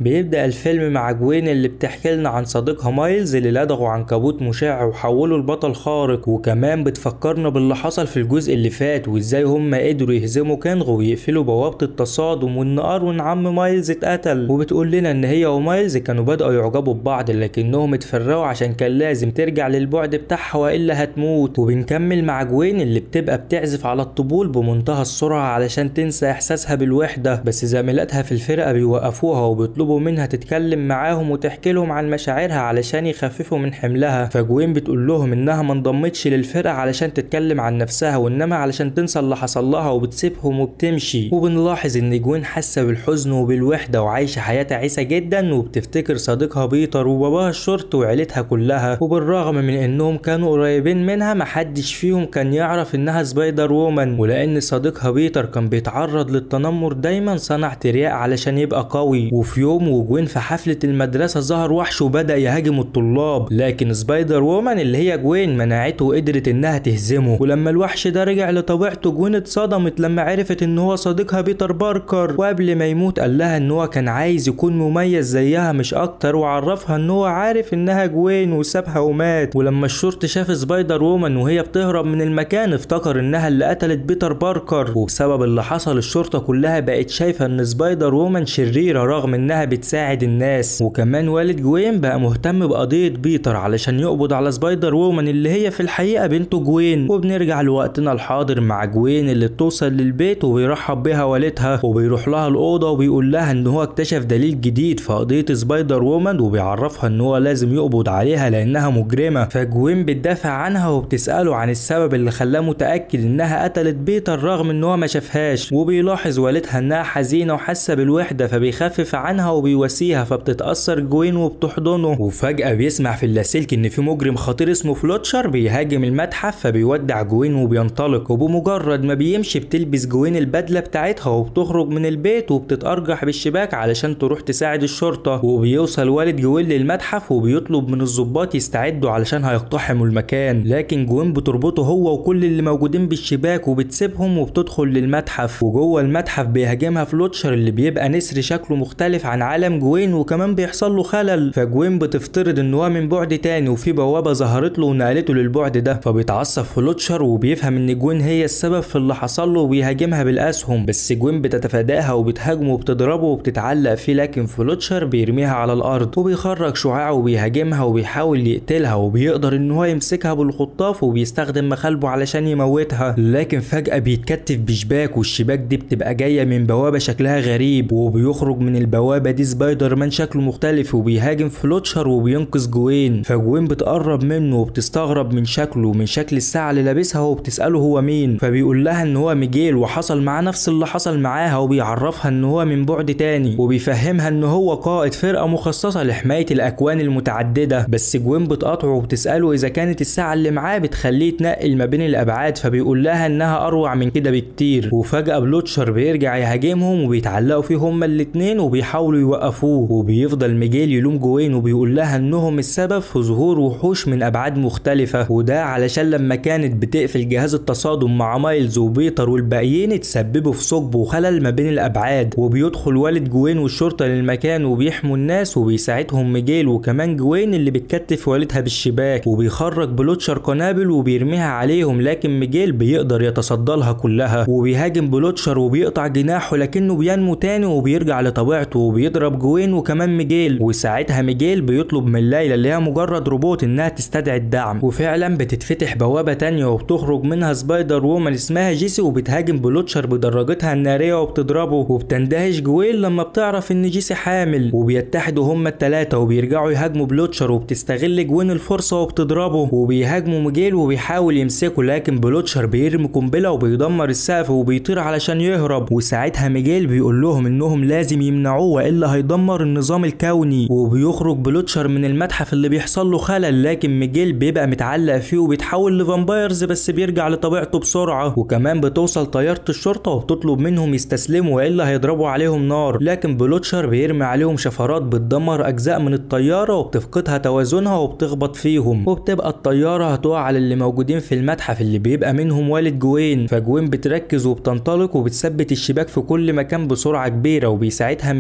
بيبدأ الفيلم مع جوين اللي بتحكي لنا عن صديقها مايلز اللي لدغوا عنكبوت مشع وحوله لبطل خارق وكمان بتفكرنا باللي حصل في الجزء اللي فات وازاي هم قدروا يهزموا كانغو ويقفلوا بوابة التصادم وان اروين عم مايلز اتقتل وبتقول لنا ان هي ومايلز كانوا بدأوا يعجبوا ببعض لكنهم اتفرقوا عشان كان لازم ترجع للبعد بتاعها والا هتموت وبنكمل مع جوين اللي بتبقى بتعزف على الطبول بمنتهى السرعة علشان تنسى احساسها بالوحدة بس زميلاتها في الفرقة بيوقفوها وبيطلبوا منها تتكلم معاهم وتحكي لهم عن مشاعرها علشان يخففوا من حملها فجوين بتقول لهم انها ما انضمتش للفرقة علشان تتكلم عن نفسها وانما علشان تنسى اللي حصل لها وبتسيبهم وبتمشي وبنلاحظ ان جوين حاسة بالحزن وبالوحدة وعايشة حياة تعيسة جدا وبتفتكر صديقها بيتر وباباها الشرطي وعيلتها كلها وبالرغم من انهم كانوا قريبين منها محدش فيهم كان يعرف انها سبايدر وومن ولان صديقها بيتر كان بيتعرض للتنمر دايما صنع ترياق علشان يبقى قوي وفي يوم وجوين في حفلة المدرسة ظهر وحش وبدأ يهاجم الطلاب لكن سبايدر وومن اللي هي جوين منعته وقدرت انها تهزمه ولما الوحش ده رجع لطبيعته جوين اتصدمت لما عرفت ان هو صديقها بيتر باركر وقبل ما يموت قال لها ان هو كان عايز يكون مميز زيها مش اكتر وعرفها ان هو عارف انها جوين وسابها ومات ولما الشرطي شاف سبايدر وومن وهي بتهرب من المكان افتكر انها اللي قتلت بيتر باركر وبسبب اللي حصل الشرطة كلها بقت شايفة ان سبايدر وومن شريرة رغم انها بتساعد الناس وكمان والد جوين بقى مهتم بقضية بيتر علشان يقبض على سبايدر وومن اللي هي في الحقيقة بنته جوين وبنرجع لوقتنا الحاضر مع جوين اللي بتوصل للبيت وبيرحب بيها والدها وبيروح لها الأوضة وبيقول لها ان هو اكتشف دليل جديد في قضية سبايدر وومن وبيعرفها ان هو لازم يقبض عليها لانها مجرمة فجوين بتدافع عنها وبتسأله عن السبب اللي خلاه متأكد انها قتلت بيتر رغم ان هو ما شافهاش وبيلاحظ والدها انها حزينة وحاسة بالوحدة فبيخفف عنها وبيواسيها فبتتأثر جوين وبتحضنه وفجأة بيسمع في اللاسلكي ان في مجرم خطير اسمه فلوتشر بيهاجم المتحف فبيودع جوين وبينطلق وبمجرد ما بيمشي بتلبس جوين البدلة بتاعتها وبتخرج من البيت وبتتأرجح بالشباك علشان تروح تساعد الشرطة وبيوصل والد جوين للمتحف وبيطلب من الضباط يستعدوا علشان هيقتحموا المكان لكن جوين بتربطه هو وكل اللي موجودين بالشباك وبتسيبهم وبتدخل للمتحف وجوه المتحف بيهاجمها فلوتشر اللي بيبقى نسر شكله مختلف عن عالم جوين وكمان بيحصل له خلل فجوين بتفترض ان هو من بعد تاني وفي بوابه ظهرت له ونقلته للبعد ده فبيتعصب فلوتشر وبيفهم ان جوين هي السبب في اللي حصل له وبيهاجمها بالاسهم بس جوين بتتفاداها وبتهاجمه وبتضربه وبتتعلق فيه لكن فلوتشر بيرميها على الارض وبيخرج شعاع وبيهاجمها وبيحاول يقتلها وبيقدر ان هو يمسكها بالخطاف وبيستخدم مخالبه علشان يموتها لكن فجاه بيتكتف بشباك والشباك دي بتبقى جايه من بوابه شكلها غريب وبيخرج من البوابه دي سبايدر مان شكله مختلف وبيهاجم فلوتشر وبينقذ جوين فجوين بتقرب منه وبتستغرب من شكله ومن شكل الساعه اللي لابسها وبتساله هو مين فبيقول لها ان هو ميجيل وحصل معاه نفس اللي حصل معاها وبيعرفها ان هو من بعد تاني وبيفهمها ان هو قائد فرقه مخصصه لحمايه الاكوان المتعدده بس جوين بتقاطعه وبتساله اذا كانت الساعه اللي معاه بتخليه يتنقل ما بين الابعاد فبيقول لها انها اروع من كده بكتير وفجاه بلوتشر بيرجع يهاجمهم وبيتعلقوا فيه هما الاتنين وبيحاولوا يوقفوه وبيفضل ميجيل يلوم جوين وبيقول لها انهم السبب في ظهور وحوش من ابعاد مختلفه وده علشان لما كانت بتقفل جهاز التصادم مع مايلز وبيتر والباقيين اتسببوا في ثقب وخلل ما بين الابعاد وبيدخل والد جوين والشرطه للمكان وبيحموا الناس وبيساعدهم ميجيل وكمان جوين اللي بتكتف والدها بالشباك وبيخرج بلوتشر قنابل وبيرميها عليهم لكن ميجيل بيقدر يتصدى لها كلها وبيهاجم بلوتشر وبيقطع جناحه لكنه بينمو تاني وبيرجع لطبيعته وبيضرب جوين وكمان ميجيل وساعتها ميجيل بيطلب من ليلى اللي هي مجرد روبوت انها تستدعي الدعم وفعلا بتتفتح بوابه تانية وبتخرج منها سبايدر وومن اسمها جيسي وبتهاجم بلوتشر بدراجتها الناريه وبتضربه وبتندهش جوين لما بتعرف ان جيسي حامل وبيتحدوا هما التلاتة وبيرجعوا يهاجموا بلوتشر وبتستغل جوين الفرصه وبتضربه وبيهاجموا ميجيل وبيحاول يمسكه لكن بلوتشر بيرمي قنبله وبيدمر السقف وبيطير علشان يهرب وساعتها ميجيل بيقول لهم انهم لازم يمنعوه والا هيدمر النظام الكوني وبيخرج بلوتشر من المتحف اللي بيحصل له خلل لكن ميجيل بيبقى متعلق فيه وبيتحول لفامبايرز بس بيرجع لطبيعته بسرعه وكمان بتوصل طياره الشرطه وبتطلب منهم يستسلموا والا هيضربوا عليهم نار لكن بلوتشر بيرمي عليهم شفرات بتدمر اجزاء من الطياره وبتفقدها توازنها وبتخبط فيهم وبتبقى الطياره هتقع على اللي موجودين في المتحف اللي بيبقى منهم والد جوين فجوين بتركز وبتنطلق وبتثبت الشباك في كل مكان بسرعه كبيره وبيساعدها ميجيل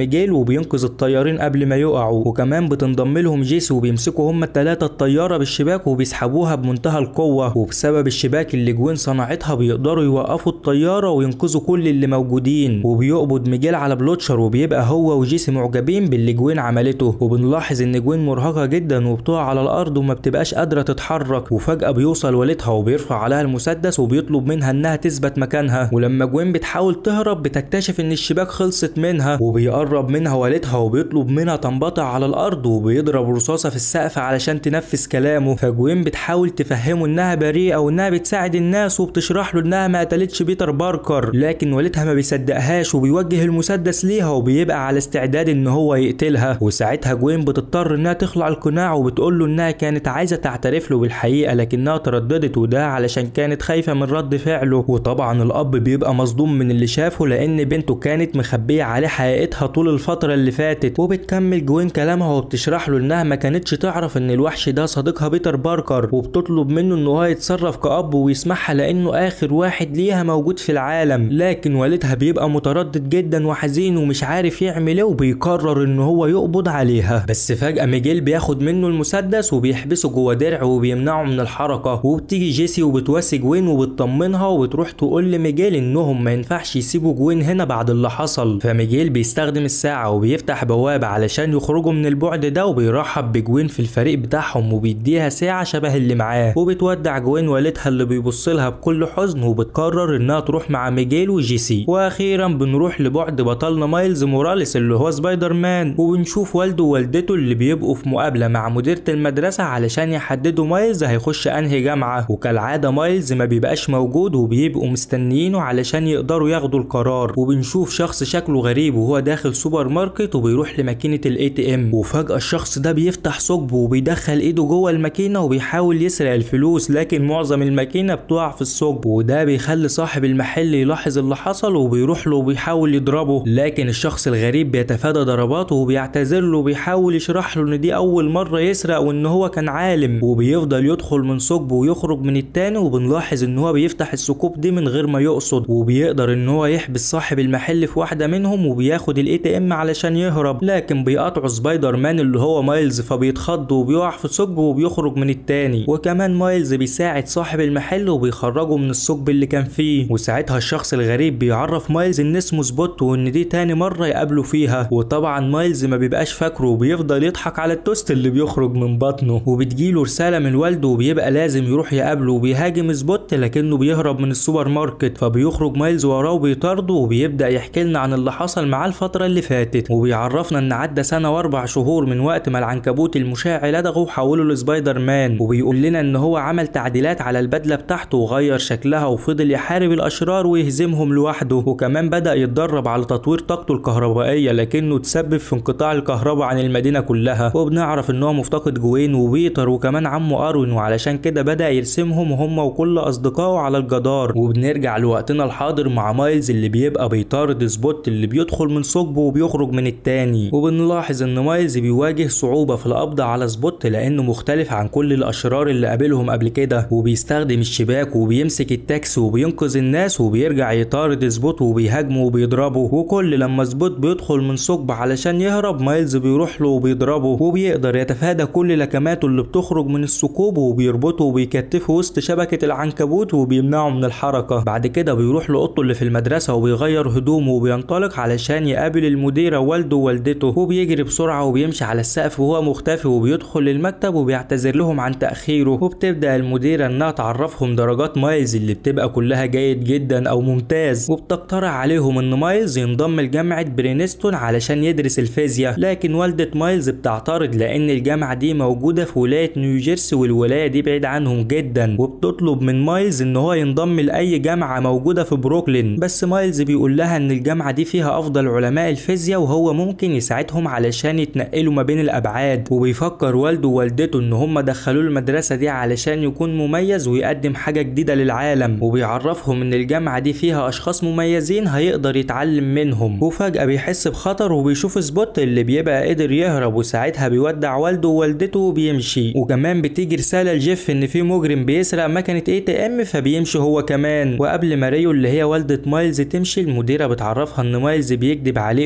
وبينقذ الطيارين قبل ما يقعوا وكمان بتنضم لهم جيسي وبيمسكوا هما التلاتة الطيارة بالشباك وبيسحبوها بمنتهى القوة وبسبب الشباك اللي جوين صنعتها بيقدروا يوقفوا الطيارة وينقذوا كل اللي موجودين وبيقبض ميجيل على بلوتشر وبيبقى هو وجيسي معجبين باللي جوين عملته وبنلاحظ ان جوين مرهقة جدا وبتقع على الارض وما بتبقاش قادرة تتحرك وفجأة بيوصل والدها وبيرفع عليها المسدس وبيطلب منها انها تثبت مكانها ولما جوين بتحاول تهرب بتكتشف ان الشباك خلصت منها وبيقرب منها والدها وبيطلب منها تنبطع على الارض وبيضرب رصاصة في السقف علشان تنفذ كلامه فجوين بتحاول تفهمه انها بريئة وانها بتساعد الناس وبتشرح له انها ما قتلتش بيتر باركر لكن والدها ما بيصدقهاش وبيوجه المسدس ليها وبيبقى على استعداد ان هو يقتلها وساعتها جوين بتضطر انها تخلع القناع وبتقول له انها كانت عايزه تعترف له بالحقيقه لكنها ترددت وده علشان كانت خايفه من رد فعله وطبعا الاب بيبقى مصدوم من اللي شافه لان بنته كانت مخبيه عليه حقيقتها طول الفتره اللي فاتت وبتكمل جوين كلامها وبتشرح له انها ما كانتش تعرف ان الوحش ده صديقها بيتر باركر وبتطلب منه ان هو يتصرف كأب ويسمعها لانه اخر واحد ليها موجود في العالم لكن والدها بيبقى متردد جدا وحزين ومش عارف يعمل ايه وبيقرر ان هو يقبض عليها بس فجأة ميجيل بياخد منه المسدس وبيحبسه جوه درع وبيمنعه من الحركة وبتيجي جيسي وبتواسي جوين وبتطمنها وبتروح تقول لميجيل انهم ما ينفعش يسيبوا جوين هنا بعد اللي حصل فميجيل بيستخدم الساعة وبيفتح بوابة علشان يخرجوا من البعد ده وبيرحب بجوين في الفريق بتاعهم وبيديها ساعة شبه اللي معاه وبتودع جوين والدها اللي بيبص لها بكل حزن وبتقرر انها تروح مع ميجيل وجيسي واخيرا بنروح لبعد بطلنا مايلز موراليس اللي هو سبايدر مان وبنشوف والده ووالدته اللي بيبقوا في مقابله مع مديره المدرسه علشان يحددوا مايلز هيخش انهي جامعه وكالعاده مايلز ما بيبقاش موجود وبيبقوا مستنيينه علشان يقدروا ياخدوا القرار وبنشوف شخص شكله غريب وهو داخل سوبر ماركت وبيروح لماكينه الاي تي ام وفجاه الشخص ده بيفتح ثقبه وبيدخل ايده جوه الماكينه وبيحاول يسرق الفلوس لكن معظم الماكينه بتقع في الثقب وده بيخلي صاحب المحل يلاحظ اللي حصل وبيروح له وبيحاول يضربه لكن الشخص الغريب بيتفادى ضرباته وبيعتذر له وبيحاول يشرح له ان دي اول مره يسرق وان هو كان عالم وبيفضل يدخل من ثقب ويخرج من التاني وبنلاحظ ان هو بيفتح الثقوب دي من غير ما يقصد وبيقدر ان هو يحبس صاحب المحل في واحده منهم وبياخد الاي تي ام علشان يهرب لكن بيقطعه سبايدر مان اللي هو مايلز فبيتخض وبيقع في ثقب وبيخرج من التاني وكمان مايلز بيساعد صاحب المحل وبيخرجه من الثقب اللي كان فيه وساعتها الشخص الغريب بيعرف مايلز ان اسمه سبوت وان دي تاني مره يقابله فيها وطبعا مايلز ما بيبقاش فاكره وبيفضل يضحك على التوست اللي بيخرج من بطنه وبتجيله رساله من والده وبيبقى لازم يروح يقابله وبيهاجم سبوت لكنه بيهرب من السوبر ماركت فبيخرج مايلز وراه وبيطارده وبيبدا يحكي لنا عن اللي حصل معاه الفتره اللي فاتت وبيعرفنا ان عدى سنه واربع شهور من وقت ما العنكبوت المشع لدغه وحوله لسبايدر مان وبيقول لنا ان هو عمل تعديلات على البدله بتاعته وغير شكلها وفضل يحارب الاشرار ويهزمهم لوحده وكمان بدا يتدرب على تطوير طاقته الكهربائيه لكنه تسبب في انقطاع الكهرباء عن المدينه كلها وبنعرف ان هو مفتقد جوين وبيتر وكمان عمه اروين وعلشان كده بدا يرسمهم هم وكل اصدقائه على الجدار وبنرجع لوقتنا الحاضر مع مايلز اللي بيبقى بيطارد سبوت اللي بيدخل من ثقبه وبيخرج من التاني وبنلاحظ ان مايلز بيواجه صعوبه في القبض على سبوت لانه مختلف عن كل الاشرار اللي قابلهم قبل كده وبيستخدم الشباك وبيمسك التاكسي وبينقذ الناس وبيرجع يطارد سبوت وبيهاجمه وبيضربه وكل لما سبوت بيدخل من ثقب علشان يهرب مايلز بيروح له وبيضربه وبيقدر يتفادى كل لكماته اللي بتخرج من الثقوب وبيربطه وبيكتفه وسط شبكة العنكبوت وبيمنعه من الحركة بعد كده بيروح لأوضته اللي في المدرسة وبيغير هدومه وبينطلق علشان يقابل المديرة والده ووالدته وبيجري بسرعة وبيمشي على السقف وهو مختفي وبيدخل للمكتب وبيعتذر لهم عن تأخيره وبتبدأ المديرة انها تعرفهم درجات مايلز اللي بتبقى كلها جيد جدا او ممتاز وبتقترح عليهم ان مايلز ينضم لجامعة برينستون علشان يدرس الفيزياء لكن والدة مايلز بتعترض لان الجامعة دي موجودة في ولاية نيوجيرسي والولاية دي بعيد عنهم جدا وبتطلب من مايلز ان هو ينضم لاي جامعة موجودة في بروكلين بس مايلز بيقول لها ان الجامعة دي فيها افضل علماء الفيزياء وهو ممكن يساعدهم علشان يتنقلوا ما بين الابعاد وبيفكر والده ووالدته ان هم دخلوه المدرسة دي علشان يكون مميز ويقدم حاجة جديدة للعالم وبيعرفهم ان الجامعة دي فيها اشخاص مميزين هيقدر يتعلم منهم وفجأة بيحس بخطر وبيشوف سبوت اللي بيبقى قدر يهرب وساعتها بيودع والده ووالدته وبيمشي وكمان بتيجي رسالة لجيف ان في مجرم بيسرق مكنة اي تي ام فبيمشي هو كمان وقبل ما ريو اللي هي والدة مايلز تمشي المديرة بتعرفها ان مايلز بيكذب عليهم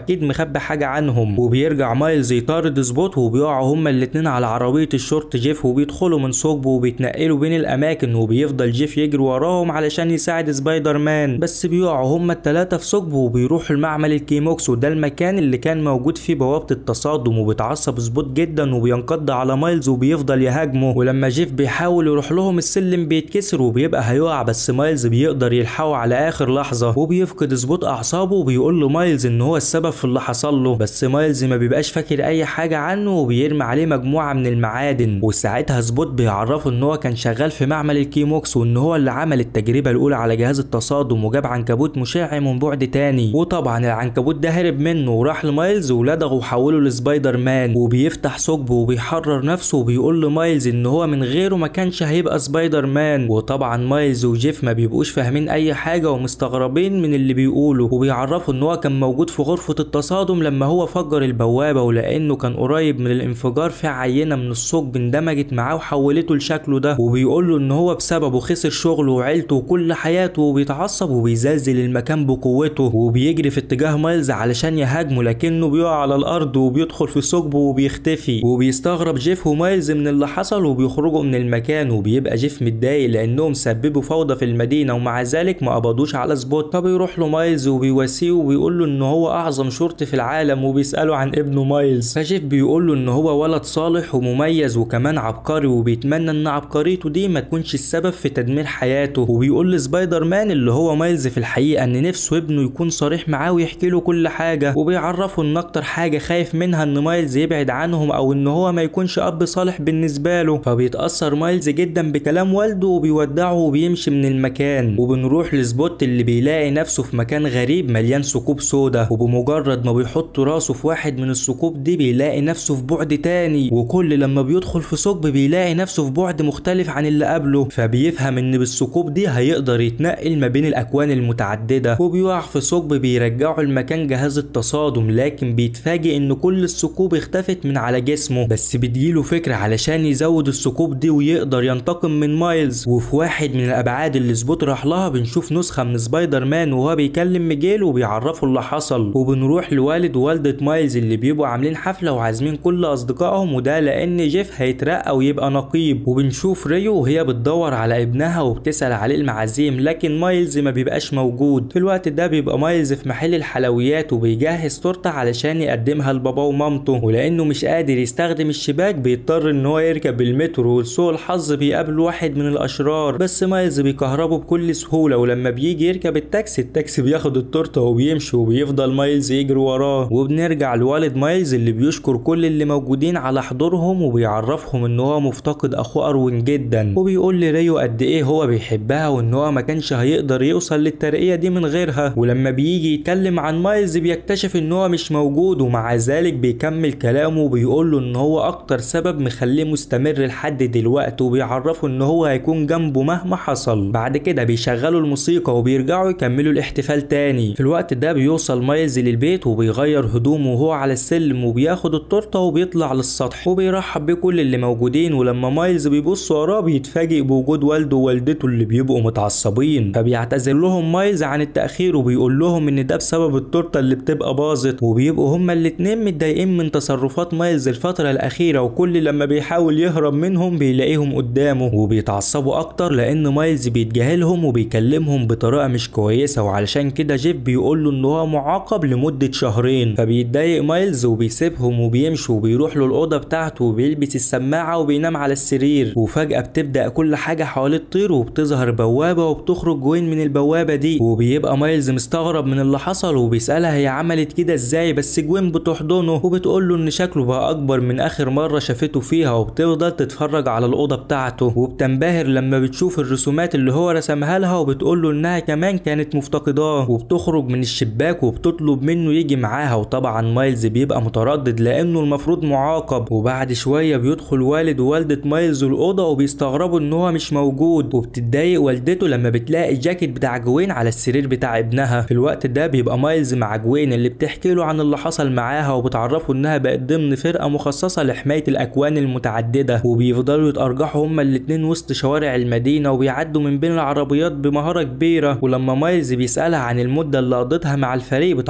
واكيد مخبي حاجه عنهم وبيرجع مايلز يطارد سبوت وبيقعوا هما الاتنين على عربيه الشرطه جيف وبيدخلوا من ثقبه وبيتنقلوا بين الاماكن وبيفضل جيف يجري وراهم علشان يساعد سبايدر مان بس بيقعوا هما التلاته في ثقبه وبيروحوا المعمل الكيموكس وده المكان اللي كان موجود فيه بوابه التصادم وبيتعصب سبوت جدا وبينقض على مايلز وبيفضل يهاجمه ولما جيف بيحاول يروح لهم السلم بيتكسر وبيبقى هيقع بس مايلز بيقدر يلحقه على اخر لحظه وبيفقد سبوت اعصابه وبيقول له مايلز ان هو السبب في اللي حصل له بس مايلز ما بيبقاش فاكر اي حاجه عنه وبيرمي عليه مجموعه من المعادن وساعتها سبوت بيعرفه ان هو كان شغال في معمل الكيموكس وان هو اللي عمل التجربه الاولى على جهاز التصادم وجاب عنكبوت مشع من بعد تاني وطبعا العنكبوت ده هرب منه وراح لمايلز ولدغه وحوله لسبايدر مان وبيفتح ثقبه وبيحرر نفسه وبيقول لمايلز ان هو من غيره ما كانش هيبقى سبايدر مان وطبعا مايلز وجيف ما بيبقوش فاهمين اي حاجه ومستغربين من اللي بيقوله وبيعرفوا ان هو كان موجود في غرفه التصادم لما هو فجر البوابه ولانه كان قريب من الانفجار في عينه من الثقب اندمجت معاه وحولته لشكله ده وبيقول له ان هو بسببه خسر شغله وعيلته وكل حياته وبيتعصب وبيزلزل المكان بقوته وبيجري في اتجاه مايلز علشان يهاجمه لكنه بيقع على الارض وبيدخل في ثقبه وبيختفي وبيستغرب جيف ومايلز من اللي حصل وبيخرجوا من المكان وبيبقى جيف متضايق لانهم سببوا فوضى في المدينه ومع ذلك ما قبضوش على سبوت فبيروح له مايلز وبيواسيه وبيقول له ان هو اعظم شرطي في العالم وبيساله عن ابنه مايلز فجيف بيقول له ان هو ولد صالح ومميز وكمان عبقري وبيتمنى ان عبقريته دي ما تكونش السبب في تدمير حياته وبيقول لسبايدر مان اللي هو مايلز في الحقيقه ان نفسه ابنه يكون صريح معاه ويحكي له كل حاجه وبيعرفه ان اكتر حاجه خايف منها ان مايلز يبعد عنهم او ان هو ما يكونش اب صالح بالنسبه له فبيتاثر مايلز جدا بكلام والده وبيودعه وبيمشي من المكان وبنروح لسبوت اللي بيلاقي نفسه في مكان غريب مليان ثقوب سودا وبمجرد ما بيحط راسه في واحد من الثقوب دي بيلاقي نفسه في بعد تاني وكل لما بيدخل في ثقب بيلاقي نفسه في بعد مختلف عن اللي قبله فبيفهم ان بالثقوب دي هيقدر يتنقل ما بين الاكوان المتعدده وبيقع في ثقب بيرجعه لمكان جهاز التصادم لكن بيتفاجئ ان كل الثقوب اختفت من على جسمه بس بتجيله فكره علشان يزود الثقوب دي ويقدر ينتقم من مايلز وفي واحد من الابعاد اللي سبوت راح لها بنشوف نسخه من سبايدر مان وهو بيكلم ميجيل وبيعرفه اللي حصل وبنروح لوالد ووالده مايلز اللي بيبقوا عاملين حفله وعازمين كل اصدقائهم وده لان جيف هيترقى ويبقى نقيب وبنشوف ريو وهي بتدور على ابنها وبتسال عليه المعازيم لكن مايلز ما بيبقاش موجود في الوقت ده بيبقى مايلز في محل الحلويات وبيجهز تورته علشان يقدمها لباباه ومامته ولانه مش قادر يستخدم الشباك بيضطر ان هو يركب المترو ولسوء الحظ بيقابل واحد من الاشرار بس مايلز بيكهربه بكل سهوله ولما بيجي يركب التاكسي التاكسي بياخد التورته وبيمشي وبيفضل مايلز يجري وراه وبنرجع لوالد مايلز اللي بيشكر كل اللي موجودين على حضورهم وبيعرفهم ان هو مفتقد اخوه اروين جدا وبيقول لريو قد ايه هو بيحبها وان هو ما كانش هيقدر يوصل للترقيه دي من غيرها ولما بيجي يتكلم عن مايلز بيكتشف ان هو مش موجود ومع ذلك بيكمل كلامه وبيقول له ان هو اكتر سبب مخليه مستمر لحد دلوقتي وبيعرفه ان هو هيكون جنبه مهما حصل بعد كده بيشغلوا الموسيقى وبيرجعوا يكملوا الاحتفال تاني في الوقت ده بيوصل مايلز للبيت وبيغير هدومه وهو على السلم وبياخد التورته وبيطلع للسطح وبيرحب بكل اللي موجودين ولما مايلز بيبص وراه بيتفاجئ بوجود والده ووالدته اللي بيبقوا متعصبين فبيعتذر لهم مايلز عن التاخير وبيقول لهم ان ده بسبب التورته اللي بتبقى باظت وبيبقوا هما الاتنين متضايقين من تصرفات مايلز الفتره الاخيره وكل لما بيحاول يهرب منهم بيلاقيهم قدامه وبيتعصبوا اكتر لان مايلز بيتجاهلهم وبيكلمهم بطريقه مش كويسه وعلشان كده جيف بيقول له ان هو معاقب لمده شهرين فبيتضايق مايلز وبيسيبهم وبيمشي وبيروح له الاوضه بتاعته وبيلبس السماعه وبينام على السرير وفجاه بتبدا كل حاجه حواليه تطير وبتظهر بوابه وبتخرج جوين من البوابه دي وبيبقى مايلز مستغرب من اللي حصل وبيسالها هي عملت كده ازاي بس جوين بتحضنه وبتقول له ان شكله بقى اكبر من اخر مره شافته فيها وبتفضل تتفرج على الاوضه بتاعته وبتنبهر لما بتشوف الرسومات اللي هو رسمها لها وبتقول له انها كمان كانت مفتقداه وبتخرج من الشباك وبتطلب منه يجي معاها وطبعا مايلز بيبقى متردد لانه المفروض معاقب وبعد شويه بيدخل والد ووالده مايلز الاوضه وبيستغربوا ان هو مش موجود وبتتضايق والدته لما بتلاقي الجاكيت بتاع جوين على السرير بتاع ابنها في الوقت ده بيبقى مايلز مع جوين اللي بتحكي له عن اللي حصل معاها وبتعرفه انها بقت ضمن فرقه مخصصه لحمايه الاكوان المتعدده وبيفضلوا يتارجحوا هما الاتنين وسط شوارع المدينه وبيعدوا من بين العربيات بمهاره كبيره ولما مايلز بيسالها عن المده اللي قضتها مع الفريق بتعرفه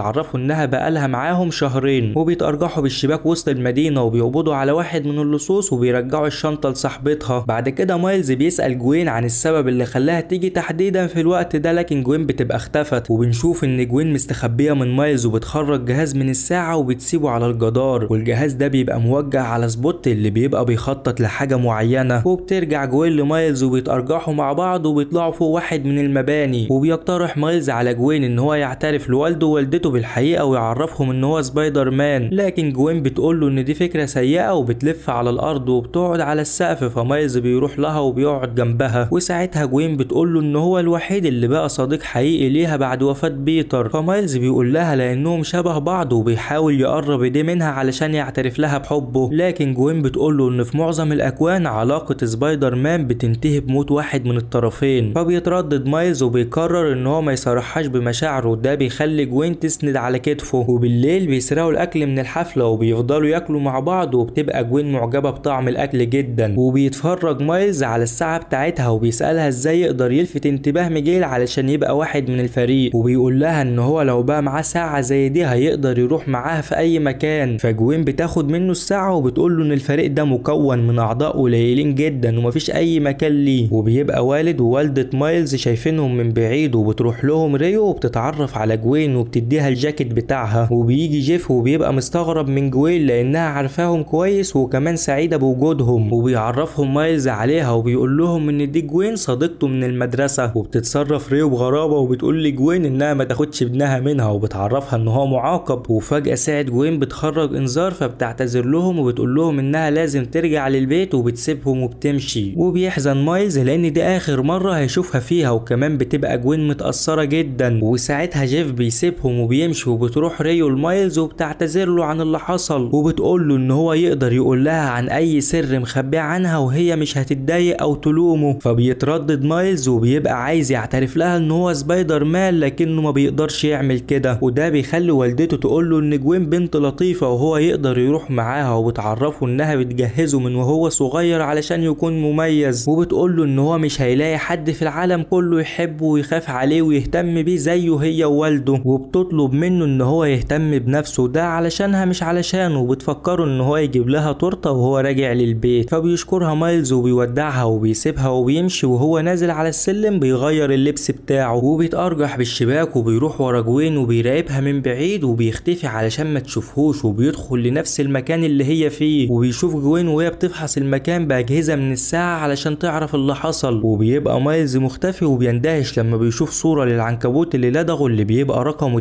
انها بقالها معاهم شهرين وبيتأرجحوا بالشباك وسط المدينة وبيقبضوا على واحد من اللصوص وبيرجعوا الشنطة لصاحبتها بعد كده مايلز بيسأل جوين عن السبب اللي خلاها تيجي تحديدا في الوقت ده لكن جوين بتبقى اختفت وبنشوف ان جوين مستخبية من مايلز وبتخرج جهاز من الساعة وبتسيبه على الجدار والجهاز ده بيبقى موجه على سبوت اللي بيبقى بيخطط لحاجة معينة وبترجع جوين لمايلز وبيتأرجحوا مع بعض وبيطلعوا فوق واحد من المباني وبيقترح مايلز على جوين ان هو يعترف لوالده ووالدته بالحقيقة ويعرفهم ان هو سبايدر مان لكن جوين بتقول له ان دي فكرة سيئة وبتلف على الارض وبتقعد على السقف فمايلز بيروح لها وبيقعد جنبها وساعتها جوين بتقول له ان هو الوحيد اللي بقى صديق حقيقي ليها بعد وفاة بيتر فمايلز بيقول لها لانهم شبه بعض وبيحاول يقرب ايديه منها علشان يعترف لها بحبه لكن جوين بتقول له ان في معظم الاكوان علاقة سبايدر مان بتنتهي بموت واحد من الطرفين فبيتردد مايلز وبيقرر ان هو ما يصرحهاش بمشاعره ده بيخلي جوين تسند على كتفه وبالليل بيسرقوا الاكل من الحفلة وبيفضلوا ياكلوا مع بعض وبتبقى جوين معجبة بطعم الاكل جدا وبيتفرج مايلز على الساعة بتاعتها وبيسألها ازاي يقدر يلفت انتباه ميجيل علشان يبقى واحد من الفريق وبيقول لها ان هو لو بقى معاه ساعة زي دي هيقدر يروح معاها في اي مكان فجوين بتاخد منه الساعة وبتقول له ان الفريق ده مكون من اعضاء قليلين جدا ومفيش اي مكان ليه وبيبقى والد ووالدة مايلز شايفينهم من بعيد وبتروح لهم ريو وبتتعرف على جوين وبتديها الجاكيت بتاعها وبيجي جيف وبيبقى مستغرب من جوين لانها عارفاهم كويس وكمان سعيدة بوجودهم وبيعرفهم مايلز عليها وبيقول لهم ان دي جوين صديقته من المدرسة وبتتصرف ريو بغرابة وبتقول لجوين انها ما تاخدش ابنها منها وبتعرفها ان هو معاقب وفجأة ساعة جوين بتخرج انذار فبتعتذر لهم وبتقول لهم انها لازم ترجع للبيت وبتسيبهم وبتمشي وبيحزن مايلز لان دي اخر مرة هيشوفها فيها وكمان بتبقى جوين متأثرة جدا وساعتها جيف بيسيبهم وبيمشي وبتروح ريو لمايلز وبتعتذر له عن اللي حصل وبتقول له ان هو يقدر يقول لها عن اي سر مخبيه عنها وهي مش هتتضايق او تلومه فبيتردد مايلز وبيبقى عايز يعترف لها ان هو سبايدر مان لكنه ما بيقدرش يعمل كده وده بيخلي والدته تقول له ان جوين بنت لطيفة وهو يقدر يروح معاها وبتعرفه انها بتجهزه من وهو صغير علشان يكون مميز وبتقول له ان هو مش هيلاقي حد في العالم كله يحبه ويخاف عليه ويهتم بيه زيه هي ووالده وبتطلب منه ان هو يهتم بنفسه ده علشانها مش علشانه وبتفكره ان هو يجيب لها تورته وهو راجع للبيت فبيشكرها مايلز وبيودعها وبيسيبها وبيمشي وهو نازل على السلم بيغير اللبس بتاعه وبيتأرجح بالشباك وبيروح ورا جوين وبيراقبها من بعيد وبيختفي علشان ما تشوفهوش وبيدخل لنفس المكان اللي هي فيه وبيشوف جوين وهي بتفحص المكان بأجهزة من الساعة علشان تعرف اللي حصل وبيبقى مايلز مختفي وبيندهش لما بيشوف صورة للعنكبوت اللي لدغه اللي بيبقى رقمه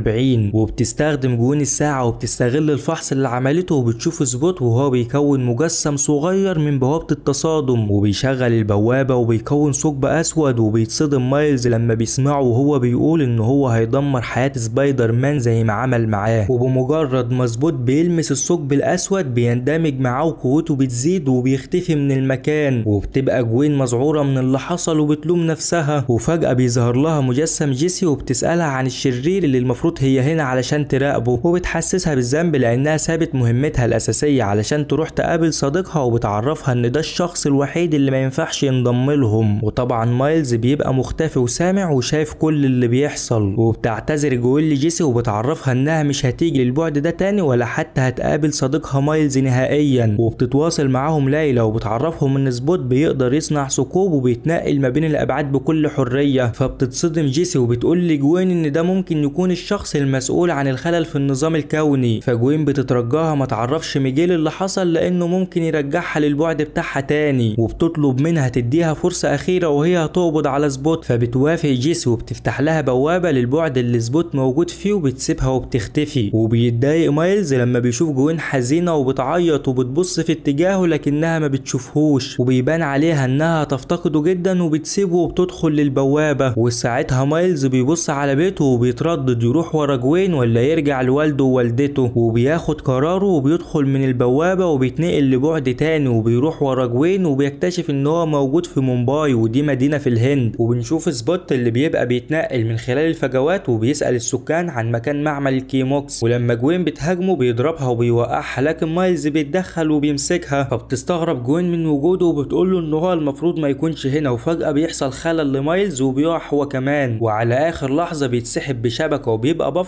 42 وبتستخدم جوين الساعة وبتستغل الفحص اللي عملته وبتشوف سبوت وهو بيكون مجسم صغير من بوابة التصادم وبيشغل البوابة وبيكون ثقب أسود وبيتصدم مايلز لما بيسمعه وهو بيقول إن هو هيدمر حياة سبايدر مان زي ما عمل معاه وبمجرد ما سبوت بيلمس الثقب الأسود بيندمج معاه وقوته بتزيد وبيختفي من المكان وبتبقى جوين مذعورة من اللي حصل وبتلوم نفسها وفجأة بيظهر لها مجسم جيسي وبتسألها عن الشرير اللي المفروض هي هنا علشان تراقبه وبتحسسها بالذنب لأنها سابت مهمتها الأساسية علشان تروح تقابل صديقها وبتعرفها إن ده الشخص الوحيد اللي ما ينفعش ينضم لهم وطبعا مايلز بيبقى مختفي وسامع وشايف كل اللي بيحصل وبتعتذر جويل لجيسي وبتعرفها إنها مش هتيجي للبعد ده تاني ولا حتى هتقابل صديقها مايلز نهائيا وبتتواصل معاهم ليلى وبتعرفهم إن سبوت بيقدر يصنع ثقوب وبيتنقل ما بين الأبعاد بكل حرية فبتتصدم جيسي وبتقول لجوين إن ده ممكن يكون الشخص المسؤول عن الخلل في النظام الكوني فجوين بتترجاها ما تعرفش ميجيل اللي حصل لأنه ممكن يرجعها للبعد بتاعها تاني وبتطلب منها تديها فرصة أخيرة وهي هتقبض على سبوت فبتوافق جيسي وبتفتح لها بوابة للبعد اللي سبوت موجود فيه وبتسيبها وبتختفي وبيتضايق مايلز لما بيشوف جوين حزينة وبتعيط وبتبص في اتجاهه لكنها ما بتشوفهوش وبيبان عليها انها تفتقده جدا وبتسيبه وبتدخل للبوابة وساعتها مايلز بيبص على بيته وبيتردد يروح ورا جوين ولا يرجع لوالده ووالدته وبياخد قراره وبيدخل من البوابة وبيتنقل لبعد تاني وبيروح ورا جوين وبيكتشف ان هو موجود في مومباي ودي مدينة في الهند وبنشوف سبوت اللي بيبقى بيتنقل من خلال الفجوات وبيسأل السكان عن مكان معمل الكيموكس ولما جوين بتهاجمه بيضربها وبيوقعها لكن مايلز بيتدخل وبيمسكها فبتستغرب جوين من وجوده وبتقول له ان هو المفروض ما يكونش هنا وفجأة بيحصل خلل لمايلز وبيقع هو كمان وعلى اخر لحظة بيتسحب بشبكة وبيبقى بافلو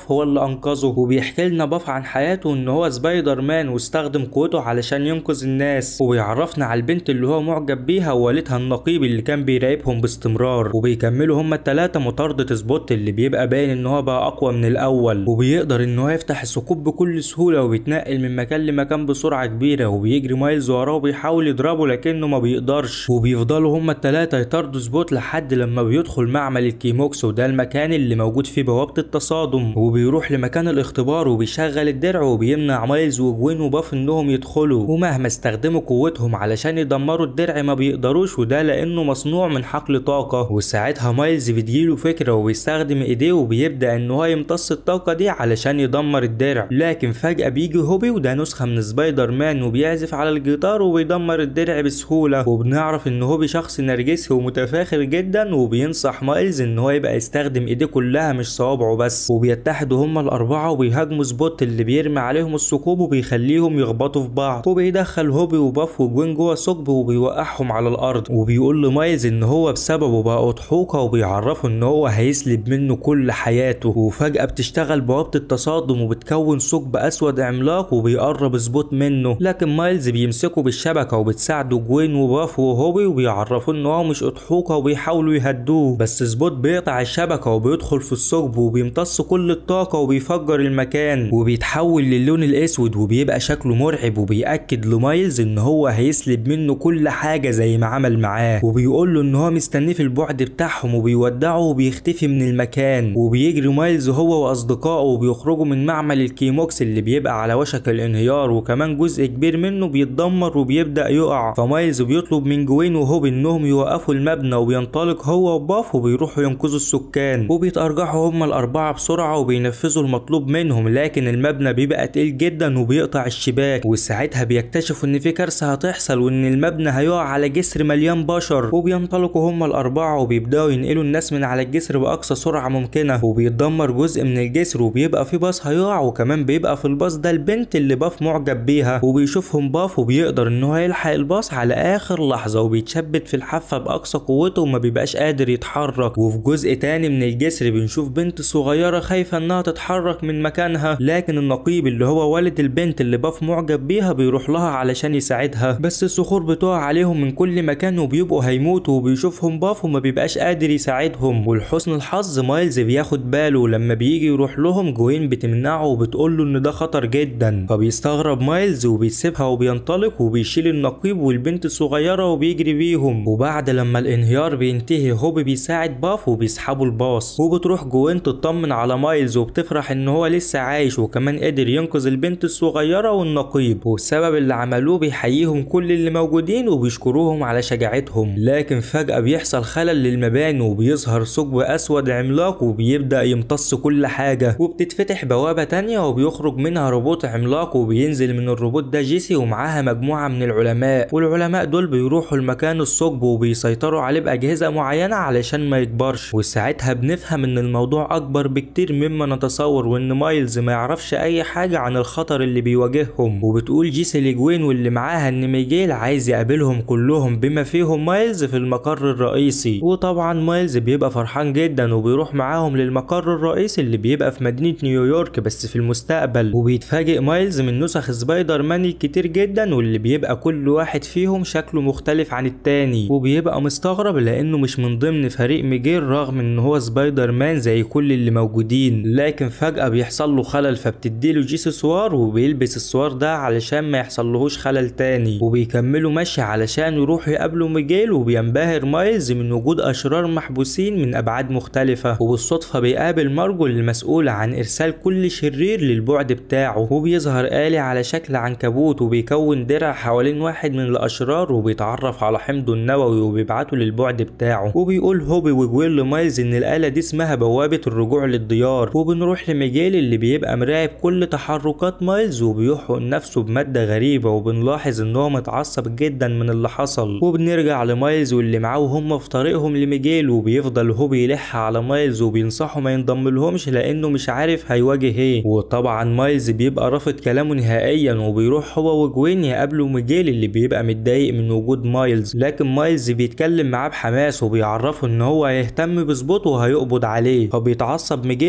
باف هو اللي انقذه وبيحكي لنا باف عن حياته ان هو سبايدر مان واستخدم قوته علشان ينقذ الناس وبيعرفنا على البنت اللي هو معجب بيها ووالدها النقيب اللي كان بيراقبهم باستمرار وبيكملوا هما التلاتة مطاردة سبوت اللي بيبقى باين ان هو بقى اقوى من الاول وبيقدر ان هو يفتح الثقوب بكل سهولة وبيتنقل من مكان لمكان بسرعة كبيرة وبيجري مايلز وراه وبيحاول يضربه لكنه ما بيقدرش وبيفضلوا هما التلاتة يطاردوا سبوت لحد لما بيدخل معمل الكيموكس وده المكان اللي موجود فيه بوابة التصادم وبيروح لمكان الاختبار وبيشغل الدرع وبيمنع مايلز وجوين وباف انهم يدخلوا ومهما استخدموا قوتهم علشان يدمروا الدرع ما بيقدروش وده لانه مصنوع من حقل طاقة وساعتها مايلز بتجيله فكرة وبيستخدم ايديه وبيبدأ ان هو يمتص الطاقة دي علشان يدمر الدرع لكن فجأة بيجي هوبي وده نسخة من سبايدر مان وبيعزف على الجيتار وبيدمر الدرع بسهولة وبنعرف ان هوبي شخص نرجسي ومتفاخر جدا وبينصح مايلز ان هو يبقى يستخدم ايديه كلها مش صوابعه بس وبيتحدوا هما الاربعة وبيهاجموا سبوت اللي بيرمي عليهم الثقوب وبيخليهم يخبطوا في بعض وبيدخل هوبي وباف وجوين جوه ثقب وبيوقعهم على الارض وبيقول لمايلز ان هو بسببه بقى اضحوكه وبيعرفه ان هو هيسلب منه كل حياته وفجأة بتشتغل بوابة التصادم وبتكون ثقب اسود عملاق وبيقرب سبوت منه لكن مايلز بيمسكه بالشبكة وبتساعده جوين وباف وهوبي وبيعرفوه ان هو مش اضحوكه وبيحاولوا يهدوه بس سبوت بيقطع الشبكة وبيدخل في الثقب وبيمتص كل الطاقة وبيفجر المكان وبيتحول للون الاسود وبيبقى شكله مرعب وبيأكد لمايلز ان هو هيسلب منه كل حاجة زي ما عمل معاه وبيقول له ان هو مستنيه في البعد بتاعهم وبيودعه وبيختفي من المكان وبيجري مايلز هو واصدقائه وبيخرجوا من معمل الكيموكس اللي بيبقى على وشك الانهيار وكمان جزء كبير منه بيتدمر وبيبدأ يقع فمايلز بيطلب من جوين وهوب انهم يوقفوا المبنى وبينطلق هو وباف وبيروحوا ينقذوا السكان وبيتأرجحوا هما الأربعة بسرعة وبينفذوا المطلوب منهم لكن المبنى بيبقى تقيل جدا وبيقطع الشباك وساعتها بيكتشفوا ان في كارثة هتحصل وان المبنى هيقع على جسر مليان بشر وبينطلقوا هما الأربعة وبيبدأوا ينقلوا الناس من على الجسر بأقصى سرعة ممكنة وبيتدمر جزء من الجسر وبيبقى في باص هيقع وكمان بيبقى في الباص ده البنت اللي باف معجب بيها وبيشوفهم باف وبيقدر ان هو يلحق الباص على آخر لحظة وبيتشبت في الحافة بأقصى قوته وما بيبقاش قادر يتحرك وفي جزء تاني من الجسر بنشوف بنت صغيرة خايفة انها تتحرك من مكانها لكن النقيب اللي هو والد البنت اللي باف معجب بيها بيروح لها علشان يساعدها بس الصخور بتقع عليهم من كل مكان وبيبقوا هيموتوا وبيشوفهم باف وما بيبقاش قادر يساعدهم ولحسن الحظ مايلز بياخد باله لما بيجي يروح لهم جوين بتمنعه وبتقول له ان ده خطر جدا فبيستغرب مايلز وبيسيبها وبينطلق وبيشيل النقيب والبنت الصغيرة وبيجري بيهم وبعد لما الانهيار بينتهي هوبي بيساعد باف وبيسحبوا الباص وبتروح جوين تطمن على مايلز وبتفرح ان هو لسه عايش وكمان قدر ينقذ البنت الصغيرة والنقيب والسبب اللي عملوه بيحييهم كل اللي موجودين وبيشكروهم على شجاعتهم لكن فجأة بيحصل خلل للمباني وبيظهر ثقب اسود عملاق وبيبدأ يمتص كل حاجة وبتتفتح بوابة تانية وبيخرج منها روبوت عملاق وبينزل من الروبوت ده جيسي ومعاها مجموعة من العلماء والعلماء دول بيروحوا لمكان الثقب وبيسيطروا عليه بأجهزة معينة علشان ما يكبرش وساعتها بنفهم ان الموضوع اكبر بكتير مما نتصور وان مايلز ما يعرفش اي حاجة عن الخطر اللي بيواجههم وبتقول جيسي لجوين واللي معاها ان ميجيل عايز يقابلهم كلهم بما فيهم مايلز في المقر الرئيسي وطبعا مايلز بيبقى فرحان جدا وبيروح معاهم للمقر الرئيسي اللي بيبقى في مدينة نيويورك بس في المستقبل وبيتفاجئ مايلز من نسخ سبايدر مان الكتير جدا واللي بيبقى كل واحد فيهم شكله مختلف عن التاني وبيبقى مستغرب لانه مش من ضمن فريق ميجيل رغم ان هو سبايدر مان زي كل اللي موجودين لكن فجأة بيحصل له خلل فبتديله جيسي سوار وبيلبس السوار ده علشان ما يحصلهوش خلل تاني وبيكملوا مشي علشان يروحوا يقابلوا ميجيل وبينبهر مايلز من وجود اشرار محبوسين من ابعاد مختلفة وبالصدفة بيقابل مارجو المسؤولة عن ارسال كل شرير للبعد بتاعه وبيظهر آلي على شكل عنكبوت وبيكون درع حوالين واحد من الاشرار وبيتعرف على حمضه النووي وبيبعته للبعد بتاعه وبيقول هوبي وجويل لمايلز ان الآلة دي اسمها بوابة الرجوع للديار وبنروح لميجيل اللي بيبقى مراقب كل تحركات مايلز وبيحقن نفسه بمادة غريبة وبنلاحظ ان هو متعصب جدا من اللي حصل وبنرجع لمايلز واللي معاه وهم في طريقهم لميجيل وبيفضل هوبي يلح على مايلز وبينصحه ما ينضملهمش لانه مش عارف هيواجه ايه وطبعا مايلز بيبقى رافض كلامه نهائيا وبيروح هو وجوين يقابلوا ميجيل اللي بيبقى متضايق من وجود مايلز لكن مايلز بيتكلم معاه بحماس وبيعرفه ان هو هيهتم بسبوت وهيقبض عليه فبيتعصب ميجيل وبيقول